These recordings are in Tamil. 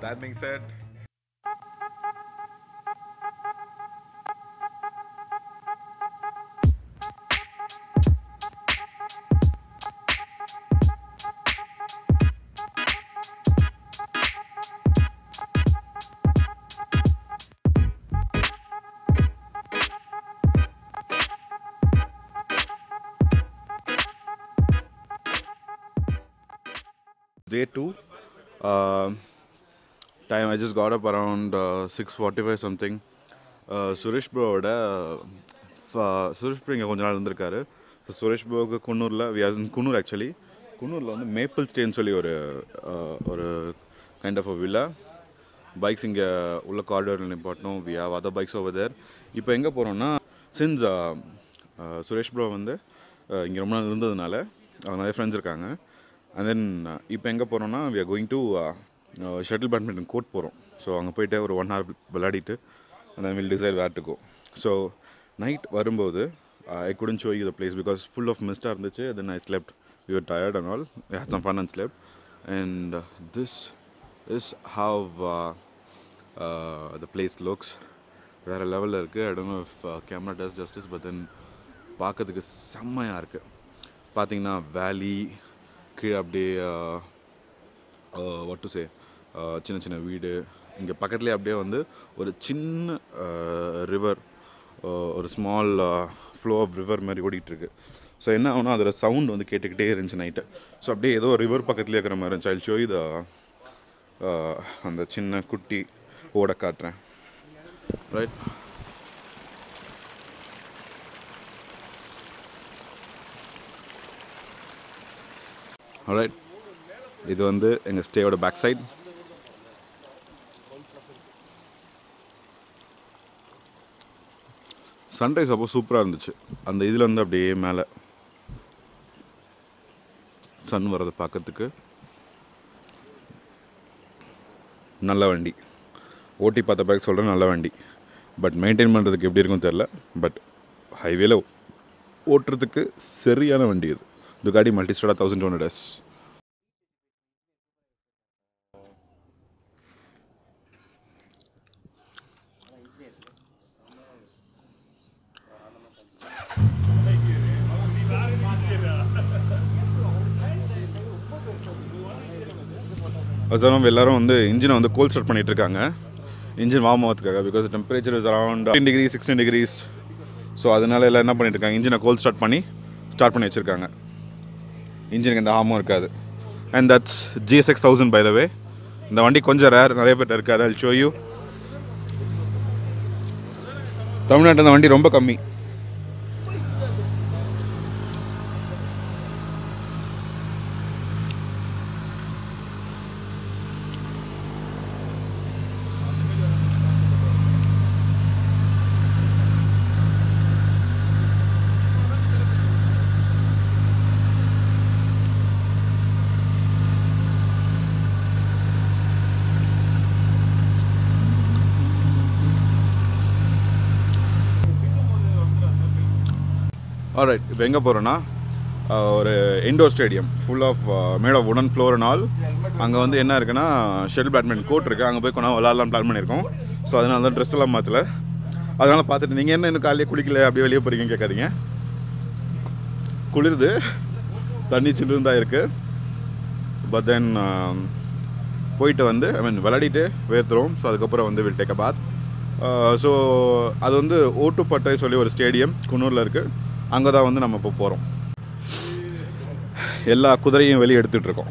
That being said, day two. Uh, time I just got up around uh, 6:45 something. Uh, Suresh ப்ரோவோட சுரேஷ் ப்ரோ இங்கே கொஞ்ச நாள் இருந்திருக்காரு ஸோ சுரேஷ் ப்ரோவுக்கு குன்னூரில் வியாஸ் குன்னூர் ஆக்சுவலி குன்னூரில் வந்து மேப்பிள் ஸ்டேன்னு சொல்லி ஒரு uh, ஒரு kind of a villa bikes இங்கே உள்ள காரிடோரில் நிப்பாட்டணும் we have other bikes over there இப்போ எங்கே போகிறோம்னா சின்ஸ் சுரேஷ் ப்ரோ வந்து இங்கே ரொம்ப நாள் இருந்ததுனால அவங்க நிறைய ஃப்ரெண்ட்ஸ் இருக்காங்க அண்ட் தென் இப்போ எங்கே போகிறோம்னா we are going to shuttle badminton court போகிறோம் ஸோ அங்கே போயிட்டு ஒரு ஒன் ஹவர் விளையாடிட்டு and then we'll decide where to go so night வரும்போது I couldn't show you the place because full of mist இருந்துச்சு then I slept we were tired and all we had some fun and slept and uh, this is how uh, uh, the place looks வேறு லெவலில் இருக்குது I don't know if camera does justice but then பார்க்கறதுக்கு செம்மையாக இருக்குது பார்த்தீங்கன்னா வேலி கீழே அப்படியே வாட் டு சே சின்ன சின்ன வீடு இங்கே பக்கத்துலேயே அப்படியே வந்து ஒரு சின்ன ரிவர் ஒரு ஸ்மால் ஃப்ளோ ஆஃப் ரிவர் மாதிரி ஓடிட்டுருக்கு ஸோ என்ன ஆகுனா அதோட சவுண்ட் வந்து கேட்டுக்கிட்டே இருந்துச்சு நைட்டு ஸோ அப்படியே ஏதோ ரிவர் பக்கத்துலேயே இருக்கிற மாதிரி இருந்துச்சு ஐ ஷோ இது அந்த சின்ன குட்டி ஓட காட்டுறேன் ரைட் ரைட் இது வந்து எங்கள் ஸ்டேயோட பேக் சைட் சன்ரைஸ் அப்போ சூப்பராக இருந்துச்சு அந்த இதில் வந்து அப்படியே மேலே சன் வர்றதை பார்க்கறதுக்கு நல்ல வண்டி ஓட்டி பார்த்த பேக் சொல்கிறேன் நல்ல வண்டி பட் மெயின்டைன் பண்ணுறதுக்கு எப்படி இருக்கும்னு தெரில பட் ஹைவேல ஓட்டுறதுக்கு சரியான வண்டி இது Ducati Multistrada thousand two hundred S அதுவும் எல்லாரும் வந்து இன்ஜினை வந்து கோல் ஸ்டார்ட் பண்ணிட்டு இருக்காங்க இன்ஜின் வார்ம் ஆகிறதுக்காக because temperature is around degree sixteen degrees so அதனால எல்லாம் என்ன பண்ணிட்டு இருக்காங்க இன்ஜினை கோல் ஸ்டார்ட் பண்ணி ஸ்டார்ட் பண்ணி வச்சுருக்காங்க இன்ஜினுக்கு எந்த ஹார்மும் இருக்காது and that's GSX thousand by the way இந்த வண்டி கொஞ்சம் ரேர் நிறைய பேர்ட்ட இருக்காது அது ஷோ யூ தமிழ்நாட்டில் இந்த வண்டி ரொம்ப கம்மி ஆல்ரைட் இப்போ எங்கே போகிறோன்னா ஒரு indoor stadium full of mat of உடன் ஃப்ளோர் அண்ட் ஆல் அங்கே வந்து என்ன இருக்குன்னா ஷெல் பேட்மிண்டன் கோர்ட் இருக்குது அங்கே போய் கொண்டா விளாட்லாம் பிளான் பண்ணியிருக்கோம் ஸோ அதனால தான் ட்ரெஸ் எல்லாம் மாற்றல அதனால் பார்த்துட்டு நீங்கள் என்ன இன்னும் காலையில் குளிக்கல அப்படியே வெளியே போகிறீங்கன்னு கேட்காதீங்க குளிருது தண்ணி சில்லுன்னு தான் இருக்குது பட் தென் போயிட்டு வந்து ஐ மீன் விளையாடிட்டு வேர்த்துறோம் ஸோ அதுக்கப்புறம் வந்து will take a bath so அது வந்து ஓட்டுப்பட்டை சொல்லி ஒரு ஸ்டேடியம் குன்னூரில் இருக்குது அங்கே தான் வந்து நம்ம இப்போ போகிறோம் எல்லா குதிரையும் வெளியே எடுத்துகிட்டு இருக்கோம்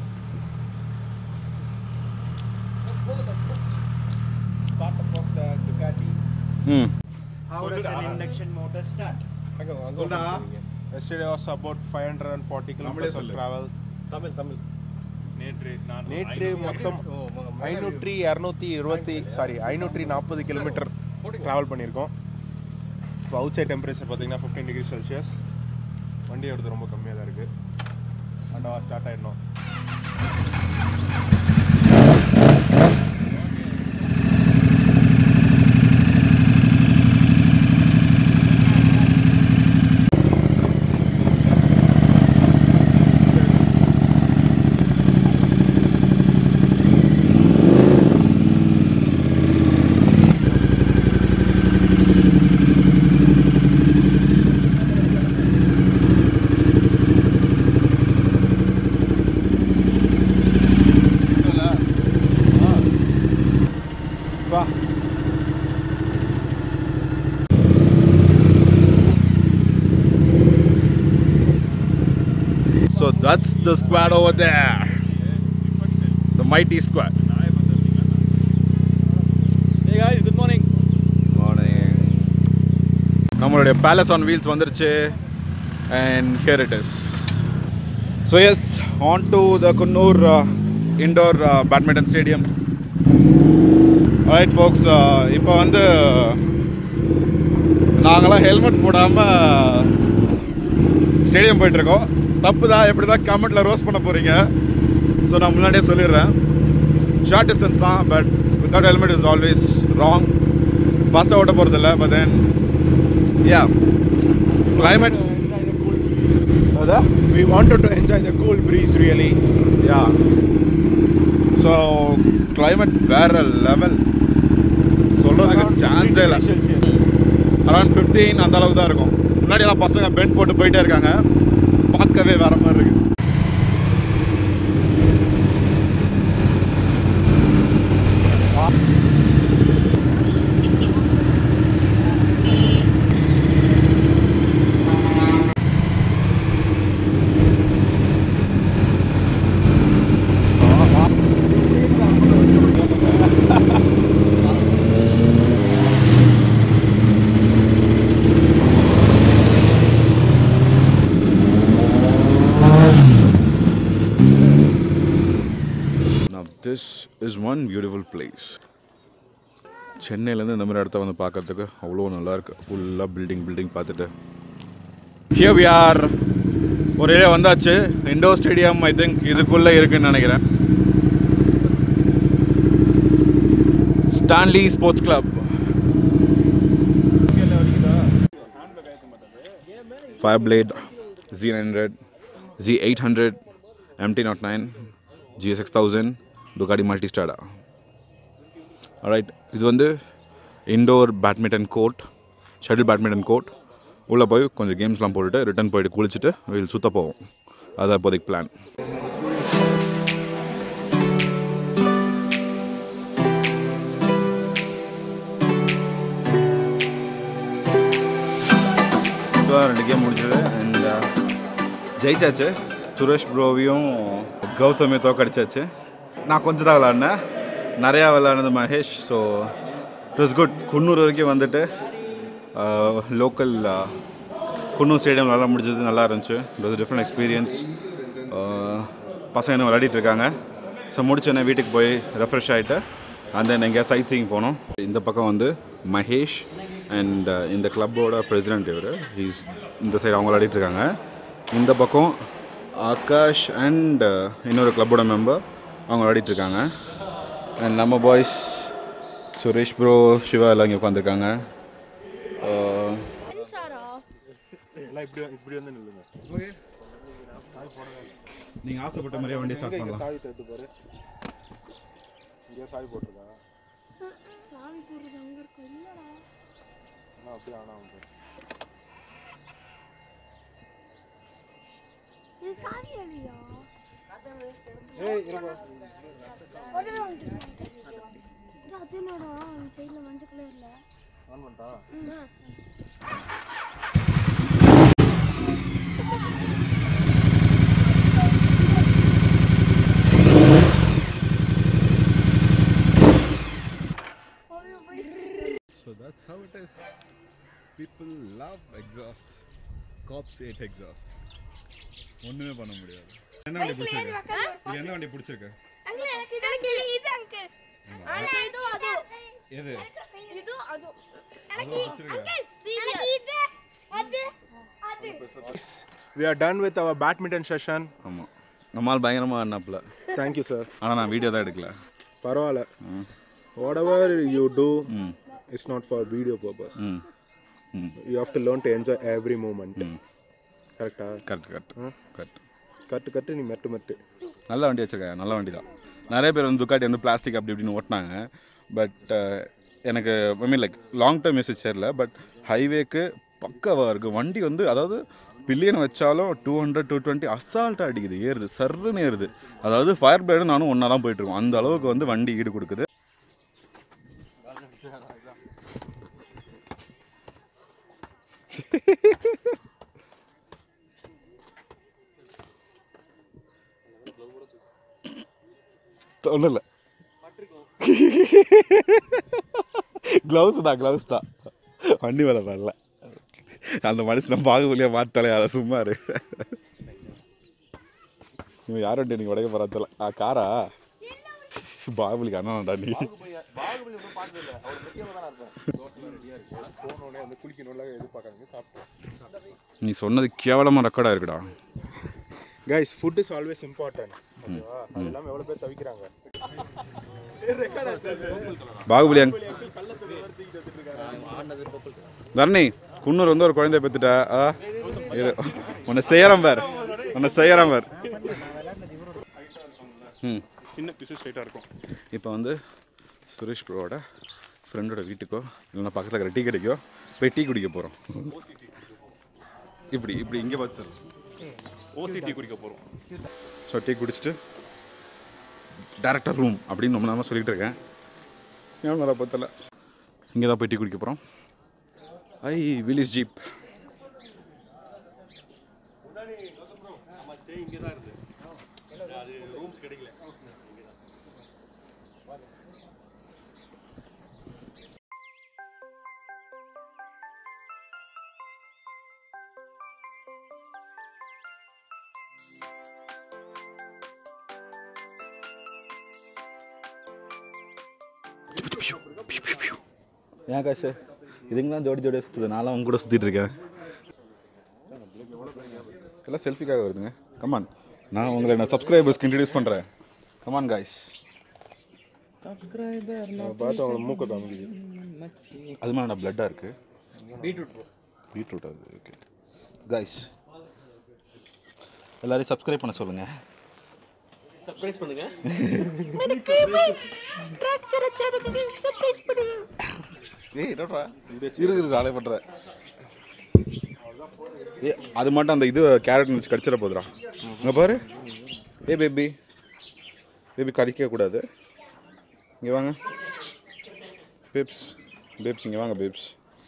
Startup of the Ducati. ம் How does an induction motor start? Yesterday was about 540 kilometers of travel. Tamil Tamil நேற்று மொத்தம் ஐநூற்றி இரநூத்தி இருபத்தி சாரி ஐநூற்றி நாற்பது கிலோமீட்டர் ட்ராவல் பண்ணியிருக்கோம் இப்போ அவுட் சைட் டெம்பரேச்சர் பார்த்தீங்கன்னா ஃபிஃப்டீன் டிகிரி செல்சியஸ் வண்டி எடுத்து ரொம்ப கம்மியாக தான் இருக்குது அண்டவா ஸ்டார்ட் ஆகிடணும் That's the squad over there. The mighty squad. Hey guys, good morning. Morning. நம்மளுடைய பேலஸ் ஆன் வீல்ஸ் வந்துருச்சு and here it is so yes on to the Coonoor indoor badminton stadium right folks இப்போ வந்து நாங்களாம் ஹெல்மெட் போடாமல் ஸ்டேடியம் போயிட்டுருக்கோம் தப்பு தான் எப்படி தான் கமெண்ட்டில் ரோஸ் பண்ண போகிறீங்க ஸோ நான் முன்னாடியே சொல்லிடுறேன் ஷார்ட் டிஸ்டன்ஸ் தான் but without helmet is always wrong ஃபாஸ்ட்டாக ஓட்ட போகிறதில்ல பட் தென் யா கிளைமேட் அதான் We wanted to enjoy the cool breeze really. Yeah so climate வேற லெவல் சொல்கிறதுக்கு சான்ஸே இல்லை அரௌண்ட் ஃபிஃப்டீன் அந்த அளவுக்கு தான் இருக்கும் முன்னாடி எல்லாம் பசங்க பெண்ட் போட்டு போயிட்டே இருக்காங்க பார்க்கவே வேற மாதிரி இருக்கு Now this is one beautiful place. சென்னையிலேருந்து இந்த மாதிரி இடத்த வந்து பார்க்கறதுக்கு அவ்வளோ நல்லா இருக்கு ஃபுல்லாக பில்டிங் பில்டிங் பார்த்துட்டு ஹியர் வி ஆர் ஒரு ஏரியா வந்தாச்சு இண்டோர் ஸ்டேடியம் ஐ திங்க் இதுக்குள்ளே இருக்குன்னு நினைக்கிறேன் Stanley sports club Fireblade G nine hundred G eight hundred MT nought nine GSX thousand Ducati Multistrada right இது வந்து indoor badminton court shuttle badminton court உள்ளே போய் கொஞ்சம் கேம்ஸ்லாம் போட்டுட்டு ரிட்டர்ன் போயிட்டு குளிச்சுட்டு வீல் சுத்த போவோம் அதான் இப்போதைக்கு பிளான் ரெண்டு கேம் முடிச்சது அண்ட் ஜெயிச்சாச்சு சுரேஷ் ப்ரோவையும் கௌதமையும் தோக்கடிச்சாச்சு நான் கொஞ்சம் தான் விளாட்னேன் நிறையா விளாட்னது Mahesh so it was good Coonoor வரைக்கும் வந்துட்டு லோக்கல் குன்னூர் ஸ்டேடியம் விளாட முடிஞ்சது நல்லா இருந்துச்சு இட் வாஸ் டிஃப்ரெண்ட் எக்ஸ்பீரியன்ஸ் பசங்க இன்னும் விளையாடிட்டு இருக்காங்க ஸோ முடிச்சோடனே வீட்டுக்கு போய் ரெஃப்ரெஷ் ஆகிட்டு அந்த எங்கேயா சைட் சீயிங் போனோம் இந்த பக்கம் வந்து மகேஷ் அண்ட் இந்த கிளப்போட பிரசிடென்ட் இவர் ஹீஸ் இந்த சைடு அவங்க விளையாடிட்டு இருக்காங்க இந்த பக்கம் ஆகாஷ் அண்ட் இன்னொரு கிளப்போட மெம்பர் அவங்க விளையாடிட்டு இருக்காங்க அண்ட் நம்ம பாய்ஸ் சுரேஷ் ப்ரோ சிவா எல்லாம் இங்கே உட்காந்துருக்காங்க எல்லாம் இப்படி இப்படி வந்து நில்லுங்க நீங்கள் ஆசைப்பட்ட மாதிரியே வண்டி ஸ்டார்ட் பண்ணலாம் சாவி தட்டு பாரு இங்கே சாவி போட்டிருக்கா சாமி போடுறது அங்க இருக்கு இல்லடா ஆனால் அப்படியே ஆனால் வந்து இது சாமி இல்லையா ஏய் இருப்பா உடனே வந்துட்டு அது என்னடா சைடில் மஞ்சள் கலர்ல ஆன் பண்ணிட்டா So that's how it is. People love exhaust. Cops hate exhaust. ஒண்ணுமே பண்ண முடியாது என்ன வண்டி பிடிச்சிருக்க இது எந்த வண்டி பிடிச்சிருக்க அங்கிள் எனக்கு இது எனக்கு இது அங்கிள் ஆனா இது அது எது இது அது அது பிடிச்சிருக்க எனக்கு இது அது அது we are done with our badminton session ஆமாம் நம்மால் பயங்கரமாக ஆடினாப்புல தேங்க்யூ சார் ஆனால் நான் வீடியோ தான் எடுக்கல பரவாயில்ல whatever you do hmm it's not for video purpose hmm hmm you have to learn to enjoy every moment கரெக்டா கரெக்ட் கரெக்ட் கரெக்ட் கட்டு கட்டு நீ மெட்டு மெட்டு நல்ல வண்டி வச்சிருக்கேன் நல்ல வண்டி தான் நிறைய பேர் வந்து துக்காட்டி வந்து பிளாஸ்டிக் அப்படி இப்படின்னு ஓட்டினாங்க பட் எனக்கு I mean like long term usage சேரல பட் ஹைவேக்கு பக்கவாக இருக்குது வண்டி வந்து அதாவது பில்லியன் வச்சாலும் டூ ஹண்ட்ரட் டூ டுவெண்ட்டி அசால்ட்டாக அடிக்குது ஏறுது சர்ருன்னு ஏறுது அதாவது ஃபயர் பிளேடும் நானும் ஒன்றா தான் போயிட்டுருக்கோம் அந்த அளவுக்கு வந்து வண்டி ஈடு கொடுக்குது ஒன்றும் இல்லை க்ளவுஸ் தான் க்ளவுஸ் தான் வண்டி மேலே வரல அந்த மனுஷன் பாகுபலியாக மாட்டாலே அதை சும்மா இரு இவன் யார் வண்டி நீங்கள் உடைக்க போகிறாத்தல ஆ காரா பாகுபலிக்கு அண்ணாடா நீ போனோடனே வந்து குளிக்கணும்ல எதிர்பார்க்காங்க சாப்பிட்டோம் நீ சொன்னது கேவலமாக ரெக்கார்டாக இருக்குடா guys food is always important ஓகேவா அது இல்லாமல் எவ்வளோ பேர் தவிக்கிறாங்க பாகுபலி அங்க தரணி குன்னூர் வந்து ஒரு குழந்தைய பெற்றுட்ட ஆ இரு உன்னை செய்யறேன் பார் உன்னை செய்யறேன் பார் ம் சின்ன பிசு ஸ்ட்ரைட்டாக இருக்கும் இப்போ வந்து சுரேஷ் ப்ரோவோட ஃப்ரெண்டோட வீட்டுக்கோ இல்லைன்னா பக்கத்தில் இருக்கிற டீ கடைக்கோ போய் டீ குடிக்க போகிறோம் இப்படி இப்படி இங்கே பார்த்து ஓசிடி குடிக்க போகிறோம் ஸோ டீ குடிச்சிட்டு டேரக்டர் ரூம் அப்படின்னு ரொம்ப நேரமாக சொல்லிட்டு இருக்கேன் ஏன் நல்லா பத்தல இங்கே தான் போய் டீ குடிக்க போகிறோம் ஐ வில்லேஜ் ஜீப் ஏன் காசு இதுங்க தான் ஜோடி ஜோடியாக சுற்றுது நான்லாம் அவங்க கூட சுற்றிட்டு இருக்கேன் எல்லாம் செல்ஃபிக்காக வருதுங்க கமான் நான் உங்களை நான் சப்ஸ்கிரைபர்ஸ்க்கு இன்ட்ரடியூஸ் பண்ணுறேன் கமான் காய்ஸ் பார்த்து அவங்க மூக்க தாமிக்குது அது மாதிரி நான் பிளட்டாக இருக்குது பீட்ரூட் பீட்ரூட் அது ஓகே காய்ஸ் எல்லாரையும் சப்ஸ்கிரைப் பண்ண சொல்லுங்கள் சர்ப்ரைஸ் பண்ணுங்க ஏய் என்னடா இருக்கு இருக்கு வேலை பண்ற ஏ அது மட்டும் அந்த இது கேரட் வச்சு கடிச்சிட போதுடா இங்க பாரு ஏ பேபி பேபி கடிக்க கூடாது இங்க வாங்க பேப்ஸ் பேப்ஸ் இங்க வாங்க babes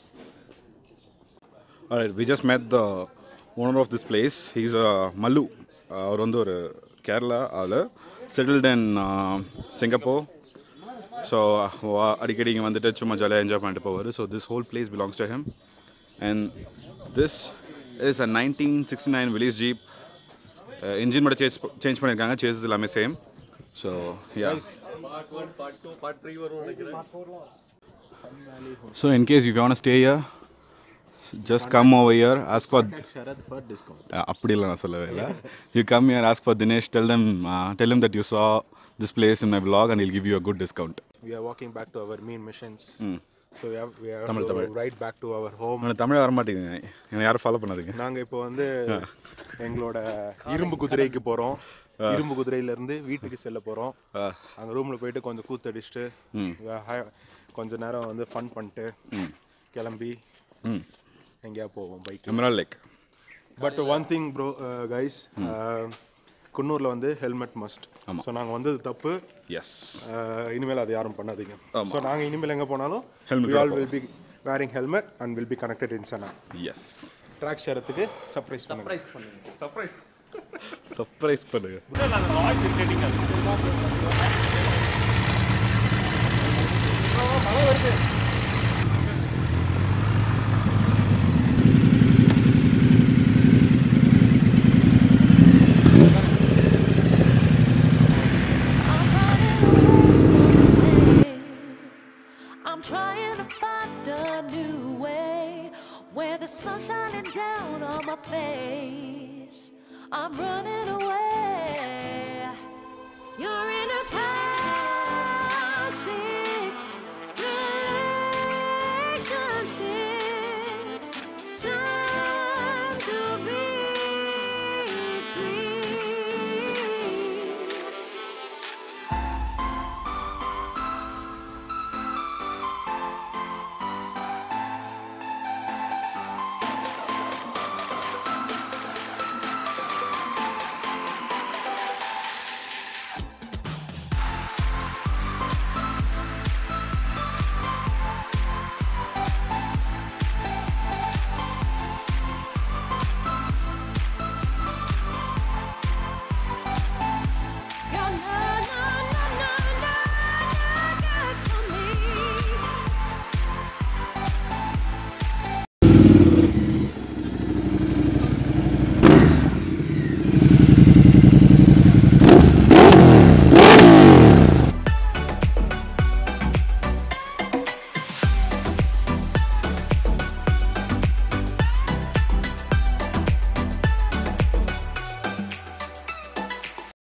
Alright, we just met the owner of this place. He's a Mallu. அவர் வந்து ஒரு கேரளா ஆள் செட்டில்ட் இன் சிங்கப்பூர் ஸோ அடிக்கடி இங்கே வந்துட்டு சும்மா ஜாலியாக என்ஜாய் பண்ணிட்டு போவார் so this whole place belongs to him and this is a nineteen sixty nine Willys jeep engine மட்டும் சேஞ்ச் சேஞ்ச் பண்ணியிருக்காங்க சேசஸ் எல்லாமே same so yeah so in case you want stay here just come over here ask for அப்படி இல்லை நான் சொல்லவே இல்லை you come here ask for Dinesh tell them tell them that you saw this place in my vlog and he'll give you a good discount we are walking back to our main missions ம் so we have, we have Tamil, to Tamil. ride back to our home எனக்கு தமிழ் வர மாட்டேங்குது என்னை யாரும் ஃபாலோ பண்ணாதீங்க நாங்க இப்போ வந்து எங்களோட இரும்பு குதிரைக்கு போறோம் இரும்பு குதிரையில இருந்து வீட்டுக்கு செல்ல போறோம் ஆ. அங்க ரூம்ல போயிட்டு கொஞ்சம் கூத்தடிச்சுட்டு ம். வே- ஹை- கொஞ்ச நேரம் வந்து ஃபன் பண்ணிட்டு கிளம்பி ம் எங்கேயா போவோம் bike emerald lake but one thing bro guys குன்னூர்ல வந்து ஹெல்மெட் மஸ்ட் ஸோ நாங்க வந்தது தப்பு எஸ் Uh, இனிமேல் அதை யாரும் பண்ணாதீங்க ஆமா. ஸோ நாங்கள் இனிமேல் எங்கே போனாலும் Helmet we all போட will be wearing helmet and will be connected in Sana. எஸ் ட்ராக் ஷேரத்துக்கு சர்ப்ரைஸ் பண்ணுங்க சர்ப்ரைஸ் பண்ணுங்க சர்ப்ரைஸ் சர்ப்ரைஸ் பண்ணுங்க இல்லை அந்த வாய்ஸ் இரிட்டேட்டிங் அது I'm trying to find a new way where the sun's shining down on my face. I'm running away. You're in a time.